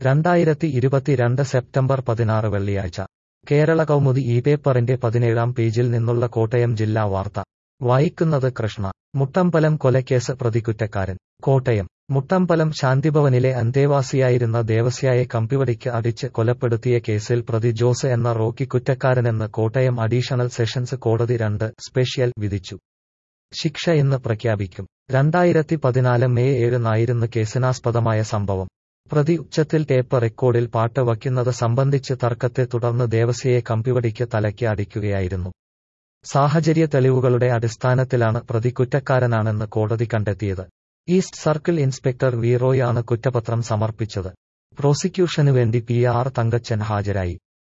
രണ്ടായിരത്തി ഇരുപത്തിരണ്ട് സെപ്റ്റംബർ പതിനാറ് വെള്ളിയാഴ്ച കേരള കൗമുദി ഈ പേപ്പറിന്റെ പതിനേഴാം പേജിൽ നിന്നുള്ള കോട്ടയം ജില്ലാ വാർത്ത വായിക്കുന്നത് കൃഷ്ണ മുട്ടമ്പലം കൊലക്കേസ് പ്രതികുറ്റക്കാരൻ കോട്ടയം മുട്ടമ്പലം ശാന്തിഭവനിലെ അന്തേവാസിയായിരുന്ന ദേവസ്യായെ കമ്പിവടിക്ക് അടിച്ച് കൊലപ്പെടുത്തിയ കേസിൽ പ്രതി ജോസ് എന്ന റോക്കി കുറ്റക്കാരനെന്ന് കോട്ടയം അഡീഷണൽ സെഷൻസ് കോടതി രണ്ട് സ്പെഷ്യൽ വിധിച്ചു ശിക്ഷ ഇന്ന് പ്രഖ്യാപിക്കും രണ്ടായിരത്തി പതിനാല് മെയ് ഏഴിനായിരുന്നു കേസിനാസ്പദമായ സംഭവം പ്രതി ഉച്ചത്തിൽ ടേപ്പ് റെക്കോർഡിൽ പാട്ട് വയ്ക്കുന്നത് സംബന്ധിച്ച് തർക്കത്തെ തുടർന്ന് ദേവസ്യയെ കമ്പിവടിക്ക് തലയ്ക്ക് അടിക്കുകയായിരുന്നു സാഹചര്യ തെളിവുകളുടെ അടിസ്ഥാനത്തിലാണ് പ്രതി കുറ്റക്കാരനാണെന്ന് കോടതി കണ്ടെത്തിയത് ഈസ്റ്റ് സർക്കിൾ ഇൻസ്പെക്ടർ വി റോയാണ് കുറ്റപത്രം സമർപ്പിച്ചത് പ്രോസിക്യൂഷനുവേണ്ടി പി ആർ തങ്കച്ചൻ ഹാജരായി